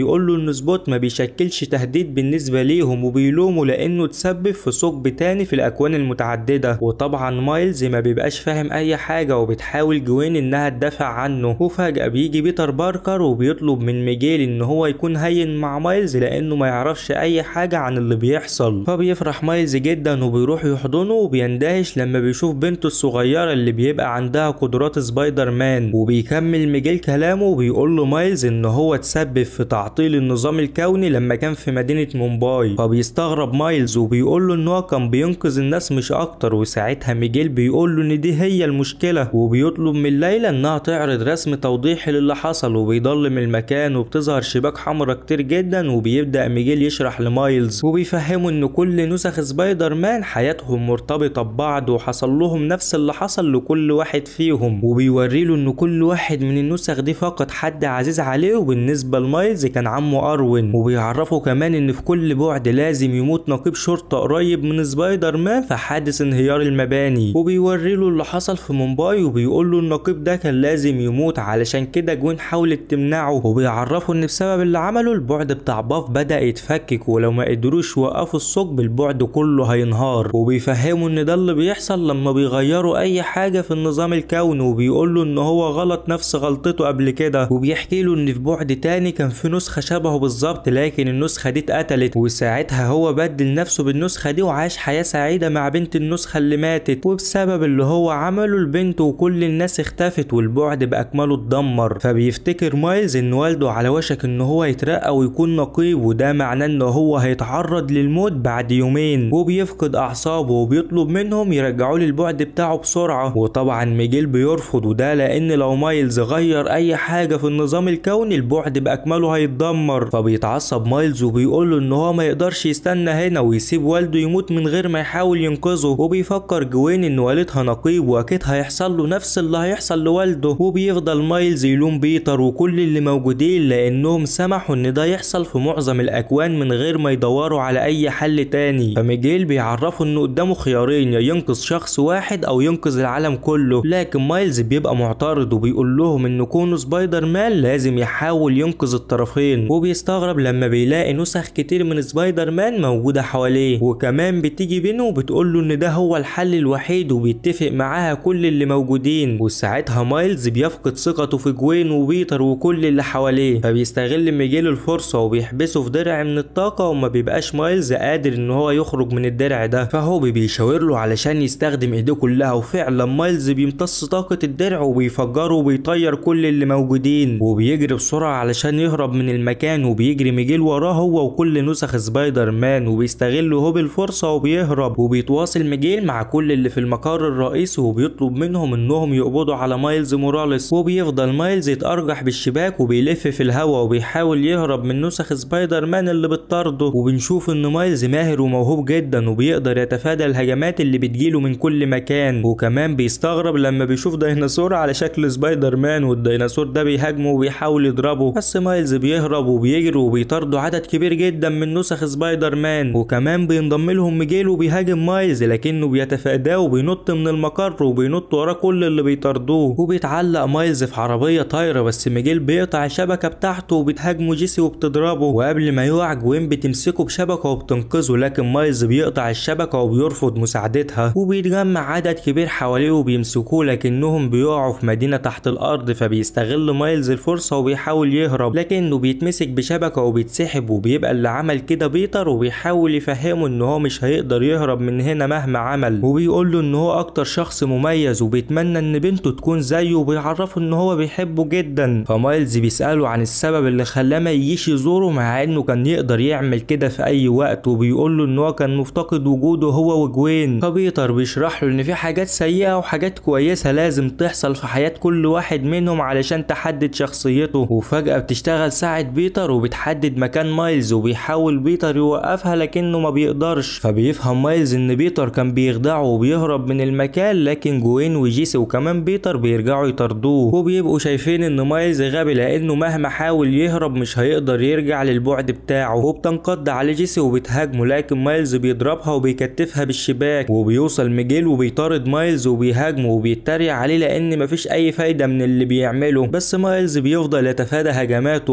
وبيقول له ان سبوت ما بيشكلش تهديد بالنسبة ليهم وبيلومه لانه تسبب في ثقب تاني في الاكوان المتعددة وطبعا مايلز ما بيبقاش فاهم اي حاجة وبتحاول جوين انها تدافع عنه وفجأة بيجي بيتر باركر وبيطلب من ميجيل ان هو يكون هين مع مايلز لانه ما يعرفش اي حاجة عن اللي بيحصل فبيفرح مايلز جدا وبيروح يحضنه وبيندهش لما بيشوف بنته الصغيرة اللي بيبقى عندها قدرات سبايدر مان وبيكمل ميجيل كلامه وبيقول له مايلز ان هو تسبب في تعطيل النظام الكوني لما كان في مدينة مومباي فبيستغرب مايلز وبيقول له ان هو كان بينقذ الناس مش اكتر وساعتها ميجيل بيقول له ان دي هي المشكلة وبيطلب من ليلى انها تعرض رسم توضيحي للي حصل وبيضلم المكان وبتظهر شباك حمراء كتير جدا وبيبدأ ميجيل يشرح لمايلز وبيفهمه ان كل نسخ سبايدر مان حياتهم مرتبطة ببعض وحصل لهم نفس اللي حصل لكل واحد فيهم وبيوري له ان كل واحد من النسخ دي فقد حد عزيز عليه وبالنسبة لمايلز كان عمه اروين وبيعرفه كمان ان في كل بعد لازم يموت نقيب شرطة قريب من سبايدر مان في حادث انهيار المباني وبيوري له اللي حصل في مومباي وبيقول له النقيب ده كان لازم يموت علشان كده جوين حاولت تمنعه وبيعرفه ان بسبب اللي عمله البعد بتاع باف بدأ يتفكك ولو ما قدروش يوقفوا الثقب البعد كله هينهار وبيفهمه ان ده اللي بيحصل لما بيغيروا اي حاجة في النظام الكوني وبيقول له ان هو غلط نفس غلطته قبل كده وبيحكي له ان في بعد تاني كان في نسخة شبهه بالظبط لكن النسخة دي اتقتلت وساعتها هو بدل نفسه بالنسخة دي وعاش حياة سعيدة مع بنت النسخة اللي ماتت وبسبب اللي هو عمله لبنته وكل الناس اختفت والبعد بأكمله اتدمر فبيفتكر مايلز ان والده على وشك ان هو يترقى ويكون نقيب وده معناه ان هو هيتعرض للموت بعد يومين وبيفقد اعصابه وبيطلب منهم يرجعوا له البعد بتاعه بسرعة وطبعا ميجيل بيرفض وده لان لو مايلز غير اي حاجة في النظام الكوني البعد بأكمله هيتدمر فبيتعصب مايلز وبيقول له ان هو ما يقدرش يستنى هنا ويسيب والده يموت من غير ما يحاول ينقذه وبيفكر جوين ان والدها نقيب واكيد هيحصل له نفس اللي هيحصل لوالده وبيفضل مايلز يلوم بيتر وكل اللي موجودين لانهم سمحوا ان ده يحصل في معظم الاكوان من غير ما يدوروا على اي حل تاني فميجيل بيعرفه انه قدامه خيارين يا ينقذ شخص واحد او ينقذ العالم كله لكن مايلز بيبقى معترض وبيقول لهم ان كونه سبايدر مان لازم يحاول ينقذ الطرفين وبيستغرب لما بيلاقي نسخ كتير من سبايدر مان موجودة حواليه وكمان بتيجي بينه وبتقول له ان ده هو الحل الوحيد وبيتفق معاها كل اللي موجودين وساعتها مايلز بيفقد ثقته في جوين وبيتر وكل اللي حواليه فبيستغل ميجيل الفرصة وبيحبسه في درع من الطاقة وما بيبقاش مايلز قادر ان هو يخرج من الدرع ده فهو بيشاور له علشان يستخدم ايديه كلها وفعلا مايلز بيمتص طاقة الدرع وبيفجره وبيطير كل اللي موجودين وبيجري بسرعة علشان يهرب من المكان وبيجري ميجيل وراه هو وكل نسخ سبايدر مان وبيستغل هو بالفرصة وبيهرب وبيتواصل ميجيل مع كل اللي في المقر الرئيسي وبيطلب منهم انهم يقبضوا على مايلز موراليس وبيفضل مايلز يتأرجح بالشباك وبيلف في الهواء وبيحاول يهرب من نسخ سبايدر مان اللي بتطارده وبنشوف ان مايلز ماهر وموهوب جدا وبيقدر يتفادى الهجمات اللي بتجيله من كل مكان وكمان بيستغرب لما بيشوف ديناصور على شكل سبايدر مان والديناصور ده بيهاجمه وبيحاول يضربه بس مايلز بيهرب وبيجري وبيطارده عدد كبير جدا من نسخ سبايدر مان وكمان بينضم لهم ميجيل وبيهاجم مايلز لكنه بيتفاداه وبينط من المقر وبينط وراه كل اللي بيطاردوه وبيتعلق مايلز في عربيه طايره بس ميجيل بيقطع الشبكه بتاعته وبتهاجمه جيسي وبتضربه وقبل ما يقع جوين بتمسكه بشبكه وبتنقذه لكن مايلز بيقطع الشبكه وبيرفض مساعدتها وبيتجمع عدد كبير حواليه وبيمسكوه لكنهم بيقعوا في مدينه تحت الارض فبيستغل مايلز الفرصه وبيحاول يهرب لكنه بيتمسك بشبكه وبيتسحب وبيبقى اللي عمل كده بيتر وبيحاول يفهمه ان هو مش هيقدر يهرب من هنا مهما عمل وبيقول له ان هو اكتر شخص مميز وبيتمنى ان بنته تكون زيه وبيعرفه ان هو بيحبه جدا فمايلز بيساله عن السبب اللي خلاه ما يجيش يزوره مع انه كان يقدر يعمل كده في اي وقت وبيقول له ان هو كان مفتقد وجوده هو وجوين فبيتر بيشرح له ان في حاجات سيئه وحاجات كويسه لازم تحصل في حياه كل واحد منهم علشان تحدد شخصيته وفجاه بتشتغل ساعه بيتر وبتحدد مكان مايلز وبيحاول بيتر يوقفها لكنه ما بيقدرش فبيفهم مايلز ان بيتر كان بيخدعه وبيهرب من المكان لكن جوين وجيسي وكمان بيتر بيرجعوا يطاردوه وبيبقوا شايفين ان مايلز غبي لانه مهما حاول يهرب مش هيقدر يرجع للبعد بتاعه وبتنقض على جيسي وبتهاجمه لكن مايلز بيضربها وبيكتفها بالشباك وبيوصل ميجيل وبيطارد مايلز وبيهاجمه وبيتريق عليه لان مفيش اي فايده من اللي بيعمله بس مايلز بيفضل يتفادى هجماته وبالغلط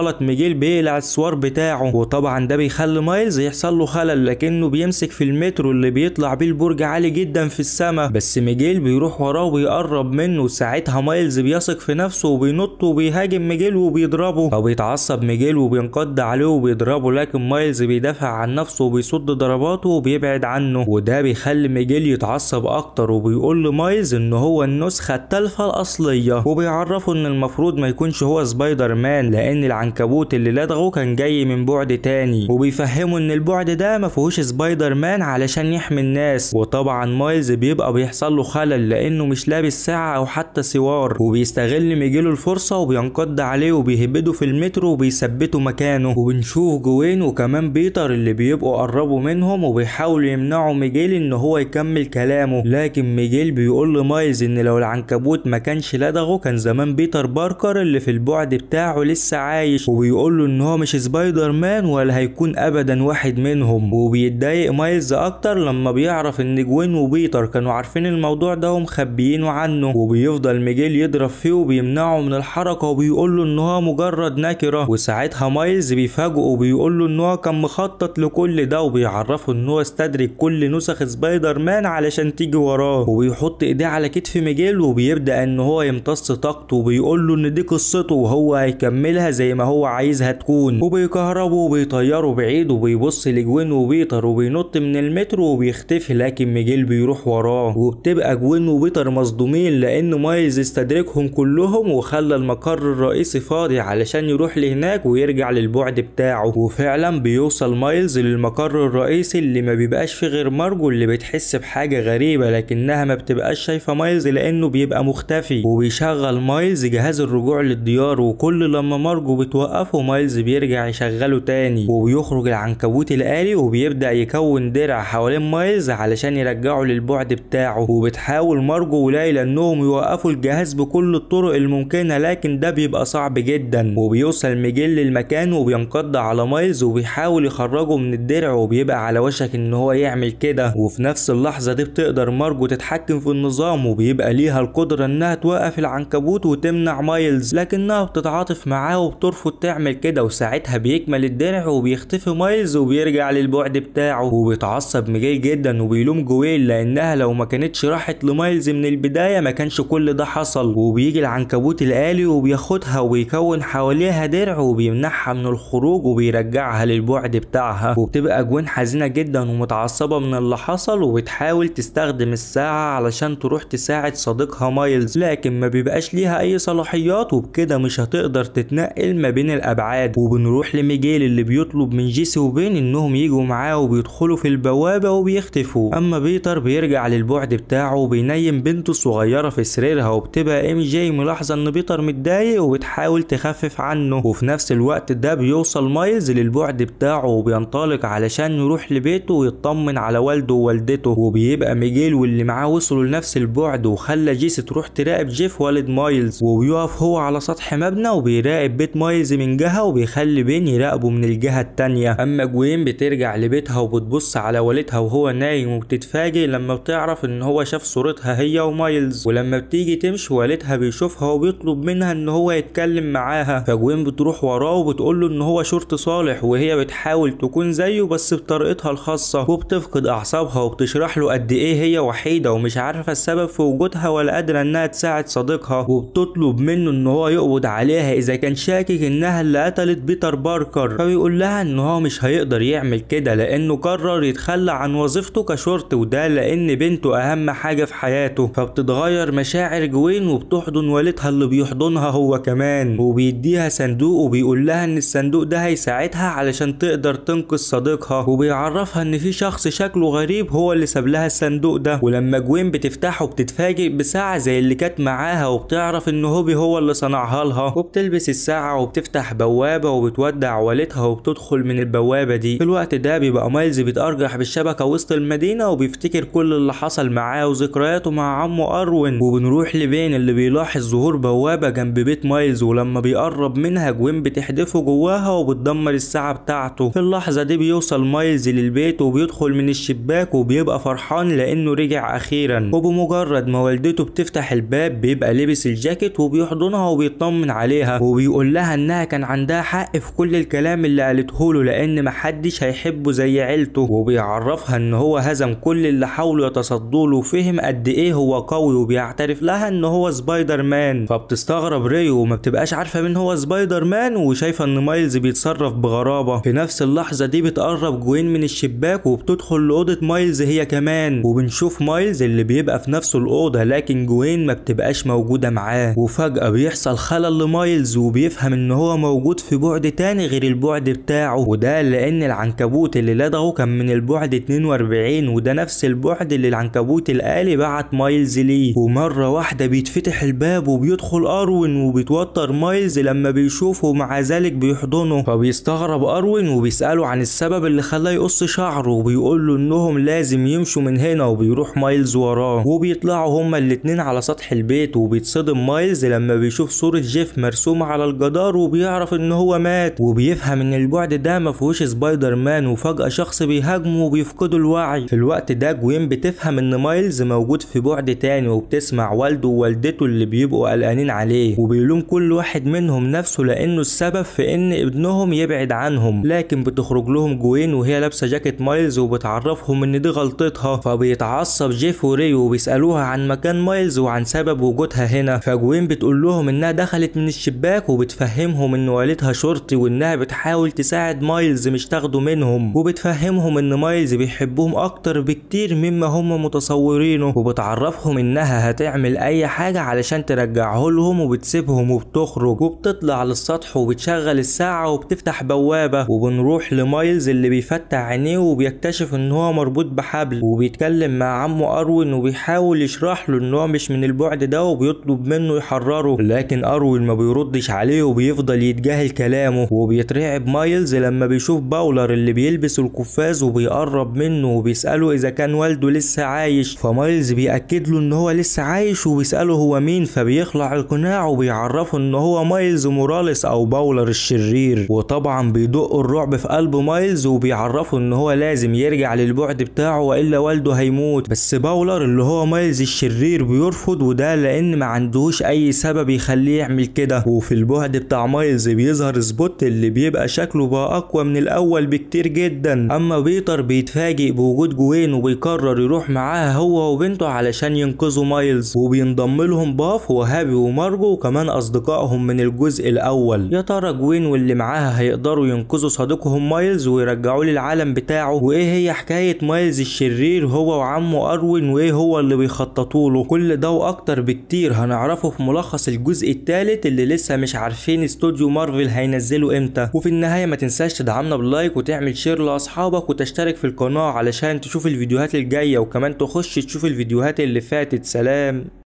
غلط ميجيل بيقلع السوار بتاعه وطبعا ده بيخلي مايلز يحصل له خلل لكنه بيمسك في المترو اللي بيطلع بيه البرج عالي جدا في السماء بس ميجيل بيروح وراه وبيقرب منه ساعتها مايلز بيثق في نفسه وبينط وبيهاجم ميجيل وبيضربه فبيتعصب ميجيل وبينقض عليه وبيضربه لكن مايلز بيدافع عن نفسه وبيصد ضرباته وبيبعد عنه وده بيخلي ميجيل يتعصب اكتر وبيقول لمايلز ان هو النسخة التالفة الاصلية وبيعرفه ان المفروض ما يكونش هو سبايدر مان لان العنكبوت اللي لدغه كان جاي من بعد تاني وبيفهمه ان البعد ده ما فيهوش سبايدر مان علشان يحمي الناس وطبعا مايلز بيبقى بيحصل له خلل لانه مش لابس ساعة او حتى سوار وبيستغل ميجيله الفرصة وبينقض عليه وبيهبده في المترو وبيثبته مكانه وبنشوف جوين وكمان بيتر اللي بيبقوا قربوا منهم وبيحاولوا يمنعوا ميجيل ان هو يكمل كلامه لكن ميجيل بيقول لمايلز ان لو العنكبوت ما كانش لدغه كان زمان بيتر باركر اللي في البعد بتاعه لسه عايش وبيقول له ان هو مش سبايدر مان ولا هيكون ابدا واحد منهم وبيتضايق مايلز اكتر لما بيعرف ان جوين وبيتر كانوا عارفين الموضوع ده ومخبيينه عنه وبيفضل ميجيل يضرب فيه وبيمنعه من الحركة وبيقول له ان هو مجرد نكرة وساعتها مايلز بيفاجئه وبيقول له ان هو كان مخطط لكل ده وبيعرفه ان هو استدرك كل نسخ سبايدر مان علشان تيجي وراه وبيحط ايديه على كتف ميجيل وبيبدا ان هو يمتص طاقته وبيقول له ان دي قصته وهو هيكملها زي ما هو عايزها تكون وبيكهربه وبيطيره بعيد وبيبص لجوين وبيتر وبينط من المترو وبيختفي لكن ميجيل بيروح وراه وبتبقى جوين وبيتر مصدومين لان مايلز استدركهم كلهم وخلى المقر الرئيسي فاضي علشان يروح لهناك ويرجع للبعد بتاعه وفعلا بيوصل مايلز للمقر الرئيسي اللي ما بيبقاش فيه غير مارجو اللي بتحس بحاجة غريبة لكنها ما بتبقاش شايفة مايلز لانه بيبقى مختفي وبيشغل مايلز جهاز الرجوع للديار وكل لما مارجو بتوقفه مايلز بيرجع يشغله تاني وبيخرج العنكبوت الآلي وبيبدأ يكون درع حوالين مايلز علشان يرجعه للبعد بتاعه وبتحاول مارجو وليلى انهم يوقفوا الجهاز بكل الطرق الممكنة لكن ده بيبقى صعب جدا وبيوصل ميجيل للمكان وبينقض على مايلز وبيحاول يخرجه من الدرع وبيبقى على وشك ان هو يعمل كده وفي نفس اللحظة دي بتقدر مارجو تتحكم في النظام وبيبقى ليها القدرة انها توقف العنكبوت وتمنع مايلز لكنها بتتعاطف معاه وبترفض تعمل كده وساعتها بيكمل الدرع وبيختفي مايلز وبيرجع للبعد بتاعه وبيتعصب ميجيل جدا وبيلوم جويل لانها لو ما كانتش راحت لمايلز من البداية ما كانش كل ده حصل وبيجي العنكبوت الآلي وبياخدها وبيكون حواليها درع وبيمنعها من الخروج وبيرجعها للبعد بتاعها وبتبقى جوين حزينة جدا ومتعصبة من اللي حصل وبتحاول تستخدم الساعة علشان تروح تساعد صديقها مايلز لكن ما بيبقاش ليها أي صلاحيات وبكده مش هتقدر تتنقل ما بين الأبعاد وبنروح لميجيل اللي بيطلب من جيسي وبين إنهم يجوا معاه وبيدخلوا في البوابة وبيختفوا أما بيتر بيرجع للبعد بتاعه وبينيم بنته الصغيرة في سريرها وبتبقى ام جي ملاحظة إن بيتر متضايق وبتحاول تخفف عنه وفي نفس الوقت ده بيوصل مايلز للبعد بتاعه وبينطلق علشان يروح لبيته ويطمن على والده ووالدته وبيبقى ميجيل واللي معاه وصلوا لنفس البعد وخلى جيسي تروح تراقب جيف والد مايلز وبيقف هو على سطح مبنى وبيراقب بيت مايلز من جهة وبيخلي بين يراقبه من الجهة التانية أما جوين بترجع لبيتها وبتبص على والدها وهو نايم وبتتفاجئ لما بتعرف إن هو شاف صورتها هي ومايلز ولما بتيجي تمشي والدها بيشوفها وبيطلب منها إن هو يتكلم معاها فجوين بتروح وراه وبتقول له إن هو شرطي صالح وهي بتحاول تكون زيه بس بطريقتها الخاصة وبتفقد أعصابها وبتشرح له قد إيه هي وحيدة ومش عارفة السبب في وجودها ولا قادرة إنها تساعد صديقها وبتطلب منه إن هو يقبض عليها إذا كان شاكك إنها اللي قتلت بيتر باركر فبيقول لها إن هو مش هيقدر يعمل كده لأنه قرر يتخلى عن وظيفته كشرطي وده لأن بنته أهم حاجة في حياته فبتتغير مشاعر جوين وبتحضن والدها اللي بيحضنها هو كمان وبيديها صندوق وبيقول لها إن الصندوق ده هيساعدها علشان تقدر تنقذ صديقها وبيعرفها إن في شخص شكله غريب هو اللي ساب لها الصندوق ده ولما جوين بتفتحه بتتفاجئ بساعة زي اللي كانت معاها وبتعرف إن هوبي هو اللي صنعها لها وبتلبس الساعة وبتفتح بوابة وبتودع والدها وبتدخل من البوابة دي في الوقت ده بيبقى مايلز بيتأرجح بالشبكة وسط المدينة وبيفتكر كل اللي حصل معاه وذكرياته مع عمه أروين وبنروح لبين اللي بيلاحظ ظهور بوابة جنب بيت مايلز ولما بيقرب منها جوين بتحدفه جواها وبتدمر الساعة بتاعته في اللحظة دي بيوصل مايلز للبيت وبيدخل من الشباك وبيبقى فرحان لأنه رجع أخيرا وبمجرد ما والدته بتفتح الباب بيبقى لابس الجاكيت وبيحضنها وبيطمن عليها وبيقول لها انها كان عندها حق في كل الكلام اللي قالته له لان محدش هيحبه زي عيلته وبيعرفها ان هو هزم كل اللي حاولوا يتصدوا له وفهم قد ايه هو قوي وبيعترف لها ان هو سبايدر مان فبتستغرب ريو وما بتبقاش عارفه مين هو سبايدر مان وشايفه ان مايلز بيتصرف بغرابه في نفس اللحظه دي بتقرب جوين من الشباك وبتدخل لاوضه مايلز هي كمان وبنشوف مايلز اللي بيبقى في نفس الاوضه لكن جوين ما بتبقاش موجوده معاه وفجاه بيحصل خلل لمايلز وبيفهم ان هو موجود في بعد تاني غير البعد بتاعه وده لان العنكبوت اللي لدغه كان من البعد 42 وده نفس البعد اللي العنكبوت الآلي بعت مايلز ليه ومرة واحدة بيتفتح الباب وبيدخل أروين وبيتوتر مايلز لما بيشوفه ومع ذلك بيحضنه فبيستغرب أروين وبيسأله عن السبب اللي خلاه يقص شعره وبيقول له إنهم لازم يمشوا من هنا وبيروح مايلز وراه وبيطلعوا هما الاتنين على سطح البيت وبيتصدم مايلز لما بيشوف صورة جيف مرسومة على الجدار وبيعرف إن هو مات وبيفهم إن البعد ده مفهوش سبايدر مان وفجأة شخص بيهاجمه وبيفقدوا الوعي في الوقت ده جوين بتفهم إن مايلز موجود في بعد تاني وبتسمع والده ووالدته اللي بيبقوا قلقانين عليه وبيلوم كل واحد منهم نفسه لأنه السبب في إن ابنهم يبعد عنهم لكن بتخرج لهم جوين وهي لابسة جاكيت مايلز وبتعرفهم إن دي غلطتها فبيتعصب جيف وريو وبيسألوها عن مكان مايلز وعن سبب وجودها هنا فجوين بتقول لهم إنها دخلت من الشباك وبتفهمهم إن والدها شرطي وإنها بتحاول تساعد مايلز مش تاخده منهم وبتفهمهم إن مايلز بيحبهم أكتر بكتير مما هم متصورينه وبتعرفهم إنها هتعمل أي حاجة علشان ترجعه لهم وبتسيبهم وبتخرج وبتطلع للسطح وبتشغل الساعة وبتفتح بوابة وبنروح لمايلز اللي بيفتح عينيه وبيكتشف إن هو مربوط بحبل وبيتكلم مع عمه أروين وبيحاول يشرح له إن هو مش من البعد ده وبيطلب منه يحرره لكن أروين ما بيردش عليه وبيفضل يتجاهل كلامه وبيترعب مايلز لما بيشوف باولر اللي بيلبس القفاز وبيقرب منه وبيسأله إذا كان والده لسه عايش فمايلز بيأكد له إن هو لسه عايش وبيسأله هو مين فبيخلع القناع وبيعرفه إن هو مايلز موراليس أو باولر الشرير وطبعا بيدق الرعب في قلب مايلز وبيعرفه إن هو لازم يرجع للبعد بتاعه وإلا والده هيموت بس باولر اللي هو مايلز الشرير بيرفض وده لأن ما عندهوش أي سبب يخليه يعمل كده وفي البعد بتاع مايلز بيظهر سبوت اللي بيبقى شكله بقى أقوى من الأول بكتير جدا أما بيتر بيتفاجئ بوجود جوين وبيقرر يروح معاها هو وبنته علشان ينقذوا مايلز وبينضم لهم باف وهابي ومارجو وكمان أصدقائهم من الجزء الأول يا ترى جوين واللي معاها هيقدروا ينقذوا صديقهم مايلز ويرجعوه للعالم بتاعه وإيه هي حكاية مايلز الشرير هو وعمه أروين وإيه هو اللي بيخططوا له كل ده وأكتر بكتير هنعرفه في ملخص الجزء الثالث اللي لسه مش عارفين استوديو مارفل هينزله امتى وفي النهاية ما تنساش تدعمنا باللايك وتعمل شير لأصحابك وتشترك في القناة علشان تشوف الفيديوهات الجاية وكمان تخش تشوف الفيديوهات اللي فاتت سلام